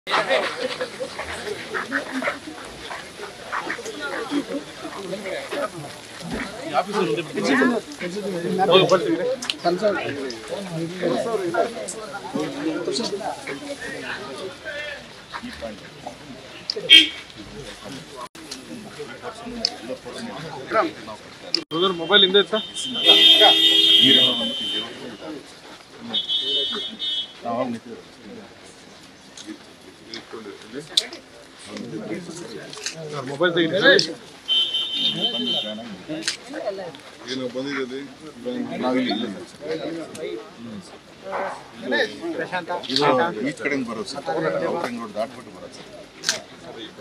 Brother mobile ಹಿಂದೆ sir mobile ತೆಗಿದ್ರೆ ಏನು ಬಂದಿದೆ ನಾವಿಲ್ಲಿ ಇಲ್ಲ ಇದು ಈ ಕಡೆಯಿಂದ ಬರೋದು ಸರ್ ಔಟಿಂಗ್ ರೋಡ್ ದಾಟ್ಬಿಟ್ಟು ಬರೋದು ಸರ್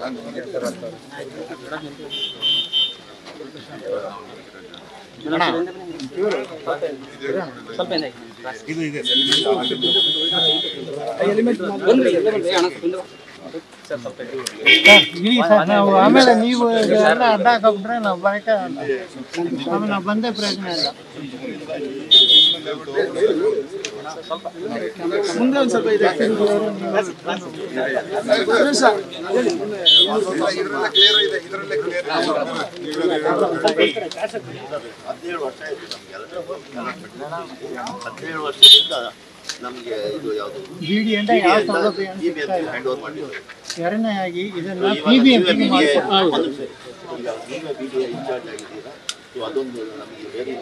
ಇದು ಇದೆ ಇರಿ ಸರ್ ನಾವು ಆಮೇಲೆ ನೀವು ಎಲ್ಲ ಅಡ್ಡ ಹಾಕೊಂಡ್ರೆ ನಾವು ಬರಕ್ಕೆ ಆಮೇಲೆ ನಾವು ಬಂದೇ ಪ್ರಯೋಜನ ಇಲ್ಲ ಮುಂದೆ ಒಂದು ಸ್ವಲ್ಪ ಇದೆ ಇದರಲ್ಲೇ ಕ್ಲಿಯರ್ ಇದೆ ಇದರಲ್ಲೇ ಕ್ಲಿಯರ್ ಹದಿನೇಳು ವರ್ಷ ಆಯ್ತು ನಮಗೆಲ್ಲ ಹದಿನೇಳು ವರ್ಷದಿಂದ ನಮಗೆ ಇದು ಯಾವುದು ಬಿಡಿ ಅಂತ ಯಾವ ಸೌಲಭ್ಯ ಅಂತ ಬಿ ಬಿ ಸಿಗ್ತಾ ಇಲ್ಲ ಹ್ಯಾಂಡ್ ಓವರ್ ಮಾಡಿದ್ರು ಎರಡನೇದಾಗಿ ಇದನ್ನ ಇವಾಗ ಪಿ ಬಿ ಎಂ ನೀವೇ ಪಿಗೆ BDA ಮಾಡ್ಕೊಡ್ತೀವಿ ಒಂದು ನಿಮಿಷ. ಈಗ ನೀವೇ ಬಿ ಡಿ ಇನ್ಚಾರ್ಜ್ ಆಗಿದ್ದೀರಾ ಸೊ ಅದೊಂದು ನಮಗೆ ವೆರಿ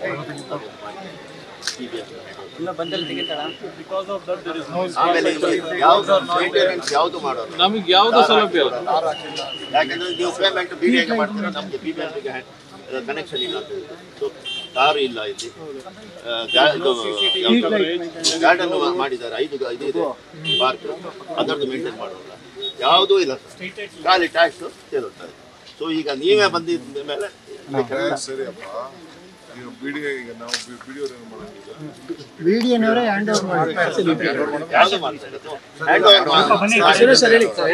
ಆಮೇಲೆ ಯಾವ್ದು ಮೇಂಟೆನೆನ್ಸ್ ಯಾವುದು ಮಾಡೋದು ನಮಗೆ ಯಾವ್ದು ಸೌಲಭ್ಯ ಇಲ್ಲ ಯಾಕಂದ್ರೆ ನೀವು ಪೇಮೆಂಟ್ ಬಿ ಡಿ ಮಾಡ್ತೀರಾ ನಮಗೆ ಬಿ ಬಿ ಕನೆಕ್ಷನ್ ಇಲ್ಲ ಅಂತ ಹೇಳಿ ಸೊ ಕಾರು ಇಲ್ಲ ಇಲ್ಲಿ ಆ, ಗಾ- ಇದು ಗಾರ್ಡನ್ ಮಾಡಿದ್ದಾರೆ ಐದು ಗ- ಇದು ಇದೆ ಪಾರ್ಕ್ ಅದರದ್ದು ಮೇಂಟೈನ್ ಮಾಡೋಲ್ಲ ಯಾವುದೂ ಇಲ್ಲ ಸರ್ ಖಾಲಿ ಟ್ಯಾಕ್ಸ್ ತೇಲುತ್ತದೆ ಸೊ ಈಗ ನೀವೇ ಬಂದಿದ್ದ ಮೇಲೆ ಸರಿ ಅಪ್ಪ ಈಗ ಬಿಡಿ ಈಗ ನಾವು ಬಿಡಿಯೋ ಏನು ಮಾಡೋದು ಬಿಡಿಎನವರೇ ಹ್ಯಾಂಡ್ ಓವರ್ ಮಾಡಿ ಯಾವುದು ಮಾಡ್ತಾ ಇರೋದು ಹ್ಯಾಂಡ್ ಓವರ್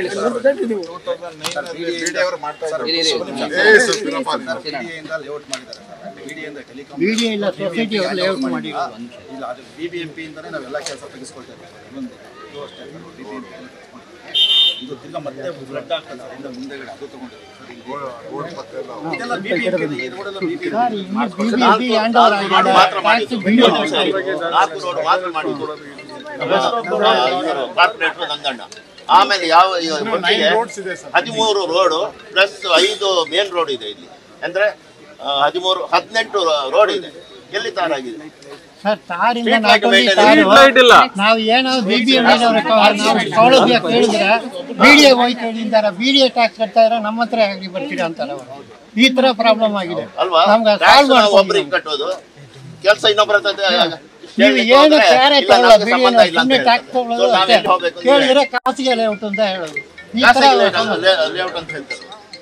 ಏ ಸ್ವಲ್ಪ ಇರಪ್ಪ ನೀವು. ಬಿಡಿ ಇಲ್ಲ ಸೊಸೈಟಿ ಅವರು ಲೇಔಟ್ ಮಾಡಿ ಇಲ್ಲ ಅದು ಬಿ ಬಿ ಎಂ ಪಿಯಿಂದನೇ ನಾವೆಲ್ಲ ಕೆಲಸ ತೆಗೆಸ್ಕೊಳ್ತಾ ಇದ್ದೀವಿ ಇನ್ನೊಂದು ಇದು ಅಷ್ಟೇ BBMP ಇಂದ ತೆಗೆಸ್ಕೊಂಡಿದ್ದೀವಿ. ಇದು ತಿರ್ಗಾ ಮತ್ತೆ ಫ್ಲಡ್ ಆಗ್ತದೆ ಅದರಿಂದ ಮುಂದೆಗಡೆ ಅದು ತಗೊಂಡಿದ್ದೀವಿ ಸರ್ ಇಲ್ಲಿ ರೋಡ್ ಮತ್ತೆ ಎಲ್ಲ ಇದೆಲ್ಲ BBMP ಇದೆ. ಈ ರೋಡೆಲ್ಲ BBMP. ಸರ್ ಇನ್ನು B B M P hand over ಮಾತ್ರ ಆಗಿದೆ ಮಾಡಿದ್ದು ಟ್ಯಾಕ್ಸ್ ಬಿಡಿ ನಾಲ್ಕು ರೋಡ್ ಮಾತ್ರ ಮಾಡಿದ್ದು ಕಾರ್ಪೊರೇಟರ್ ನಂದಣ್ಣ ಆಮೇಲೆ ಯಾವ ಈಗ ಒಟ್ಟಿಗೆ ಹದಿಮೂರು ರೋಡು ಪ್ಲಸ್ ಐದು ಮೇನ್ ರೋಡ್ ಇದೆ ಇಲ್ಲಿ ಅಂದ್ರೆ ಆ, ಹದಿಮೂರು ಹದಿನೆಂಟು ರೋಡ್ ಇದೆ ಎಲ್ಲಿ ತಾರಾಗಿದೆ ಸರ್ ತಾರಿಂದ Street light ನಾಲ್ಕು maintenance. ತಾರು Street light ಇಲ್ಲ. ನಾವು ಏನಾದ್ರು ಬಿ ಬಿ ಎಂ ನಾವು ಸೌಲಭ್ಯ ಕೇಳಿದ್ರೆ ಬಿಡಿಎ ಹೋಯ್ತು ಹೇಳಿದ್ದಾರೆ ಬಿಡಿಎ ಟ್ಯಾಕ್ಸ್ ಕಟ್ತಾ ಇದ್ರೆ ನಮ್ಮ ಹತ್ರ ಆಗ್ಲಿ ಬರ್ತೀರಾ ಅಂತಾರೆ ಅವರು ಈ ತರ ಪ್ರಾಬ್ಲಮ್ ಆಗಿದೆ ಅಲ್ವಾ ನಮ್ಗೆ Tax ಸಾಲ್ವ್ ನಾವು ಒಬ್ರಿಗೆ ಮಾಡ್ಕೊಂಡು ಕಟ್ಟೋದು ಕೆಲಸ ಇನ್ನೊಬ್ಬರ ಹತ್ರ ನೀವು ಕೇಳ್ಲಿಕ್ಕೆ ಏನು ಹೋದ್ರೆ, ಕ್ಯಾರೆ ಇಲ್ಲ, ತಗೊಳ್ಳೋ ನಮ್ಗೆ ಬಿಡಿ ಸಂಬಂಧ ಇಲ್ಲ ಅಂತ ಸುಮ್ಮನೆ ಟ್ಯಾಕ್ಸ್ ಹೇಳ್ತಾರೆ. ತಗೊಳ್ಳೋದು So, ಅಷ್ಟೇ ನಾವೆಲ್ಲಿ ಹೋಗ್ಬೇಕು ಅಂದ್ರೆ ಕೇಳಿದ್ರೆ ಖಾಸಗಿ ಲೇಔಟ್ ಅಂತ ಹೇಳೋದು ಈ ತರ ಖಾಸಗಿ ಲೇಔಟ್ ಅಂತ ಹೇಳ್ತಾರೆ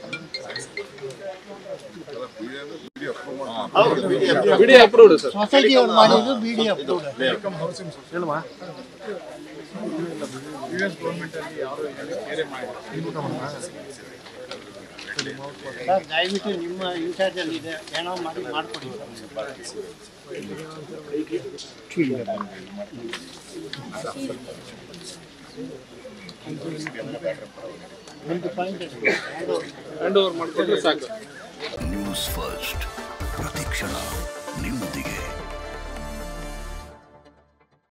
ಬಿಡಿ ಅಪ್ರೂವ್ ಮಾಡಿ ಹೌದು BDF. ಬಿಡಿ ಅಪ್ರೂವ್ಡ್ ಸರ್ ಸೊಸೈಟಿ ಅವ್ರು ಮಾಡಿದ್ದು ಬಿಡಿ ಅಪ್ರೂವ್ಡ್ ಸರ್ ದಯವಿಟ್ಟು ನಿಮ್ಮ ಇನ್ಚಾರ್ಜ್ ಅಲ್ಲಿ ಇದೆ ಏನೋ ಮಾಡಿ ಮಾಡ್ಕೊಡಿ ಒಂದು ಪಾಯಿಂಟ್ ಹ್ಯಾಂಡ್ ಓವರ್ ಮಾಡ್ಕೊಂಡ್ರೆ ಸಾಕು ನ್ಯೂಸ್ ಫಸ್ಟ್ ಪ್ರತಿಕ್ಷಣ